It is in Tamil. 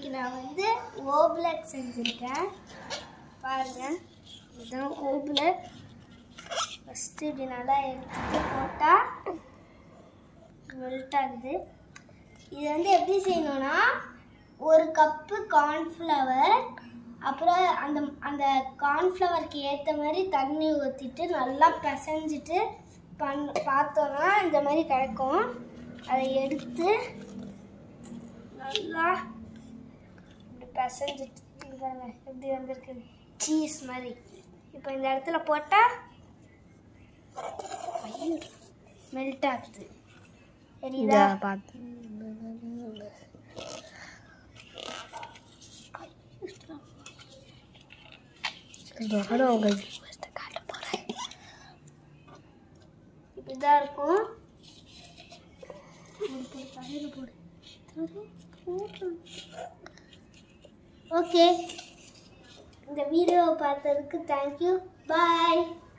இன்னைக்கு நான் வந்து ஓப்லெட் செஞ்சுருக்கேன் பாருங்க இதுதான் ஓப்லெட் ஃபஸ்ட்டு இப்படி நல்லா எடுத்துட்டு போட்டால் மெல்ட் ஆகுது இது வந்து எப்படி செய்யணும்னா ஒரு கப்பு கார்ன்ஃப்ளவர் அப்புறம் அந்த அந்த கார்ன்ஃப்ளவருக்கு ஏற்ற மாதிரி தண்ணி ஊற்றிட்டு நல்லா பிசைஞ்சிட்டு பண் பார்த்தோன்னா இந்த மாதிரி கிடைக்கும் அதை எடுத்து நல்லா இப்படி பிசைஞ்சிட்டு இங்க பாருங்க எப்படி வந்திருக்கு சீஸ் மாதிரி இப்போ இந்த இடத்துல போட்டால் மெல்ட் ஆகுது தெரியுதா பார்த்து இதோட உங்க வியூவர்ஸ்ட காட்ட போறேன் இப்படிதான் இருக்கும் ஓகே இந்த வீடியோவை பார்த்ததுக்கு தேங்க்யூ பாய்